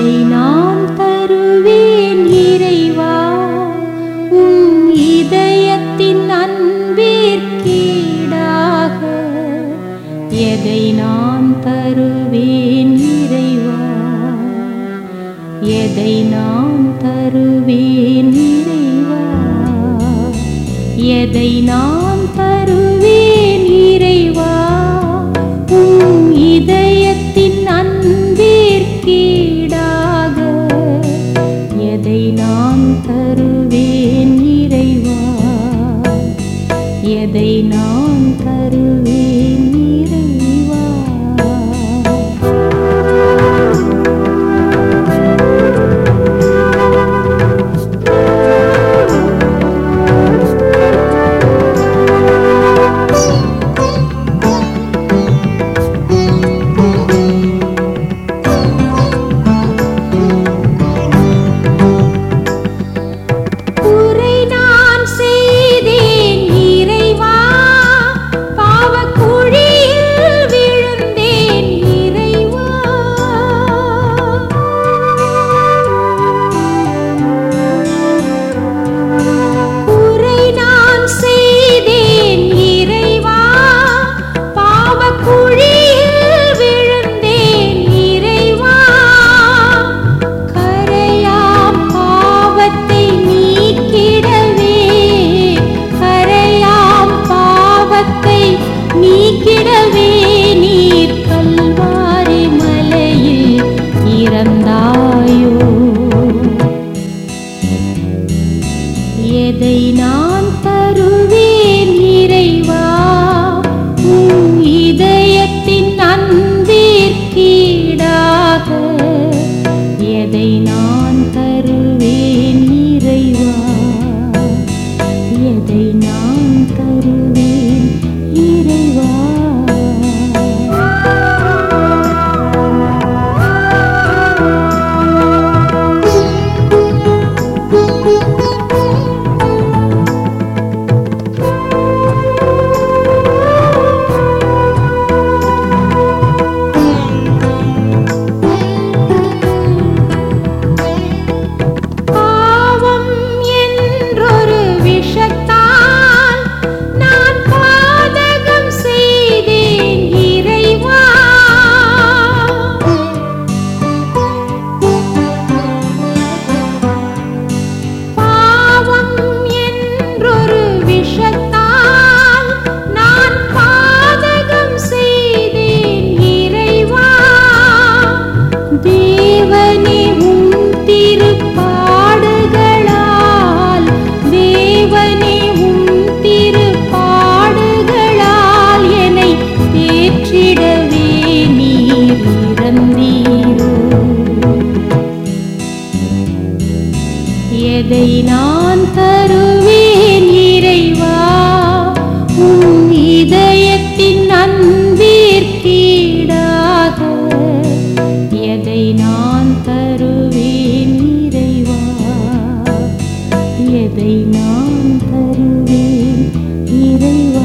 எதை நான் தருவேன் இறைவா உம் இதயத்தின் அன்பிற்கீடாக எதை நான் தருவேன் இறைவா எதை நான் தருவேன் இறைவா எதை நான் தருவேன் இறைவா உம் இதயத்தின் அன்பிற்கீடாக எதை நான் தருவேன் இறைவா எதை நான் தருவேன் இறைவா குறை நான் செய்தேன் இறைவா பாவக் குழியில் விழுந்தேன் இறைவா குறை நான் செய்தேன் இறைவா பாவக் குழியில் விழுந்தேன் இறைவா கரையாம் பாவத்தை நீக்கிடவே கரையாம் பாவத்தை நீக்கிடவே நீர் கல்வாரி மலையில் இறந்தாயோ எதை நான் தருவேன் இறைவா உம் இதயத்தின் அன்பிற்கீடாக எதை நான் தருவேன் இறைவா எதை நான் தருவேன் இறைவா பாவம் என்றொரு விஷத்தால் நான் பாதகம் செய்தேன் இறைவா பாவம் என்றொரு விஷத்தால் நான் பாதகம் செய்தேன் இறைவா தேவனே உம் திருப்பாடுகளால் தேவனே உம் திருப்பாடுகளால் என்னை தேற்றிடவே நீர் இறந்தீரோ எதை நான் தருவேன் இறைவா உம் இதயத்தின் அன்பிற்கீடாக எதை நான் தருவேன் இறைவா எதை நான் தருவேன் இறைவா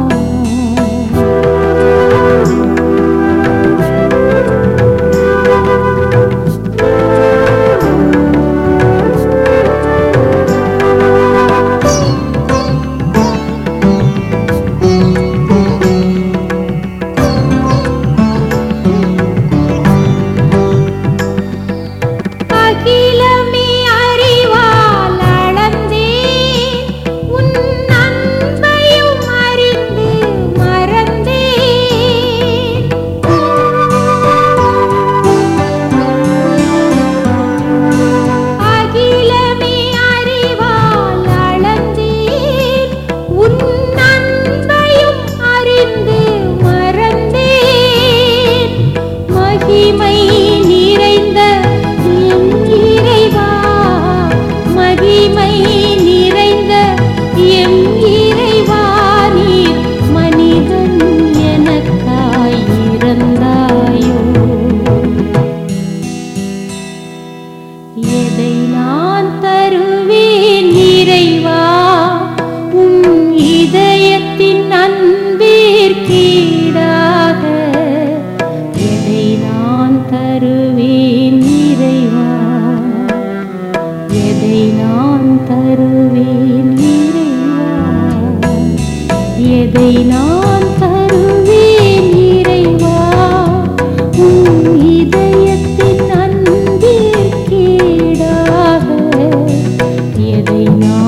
அகிலமே அறிவால் அளந்தேன் உன் அன்பையும்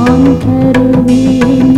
நான் தருவேன்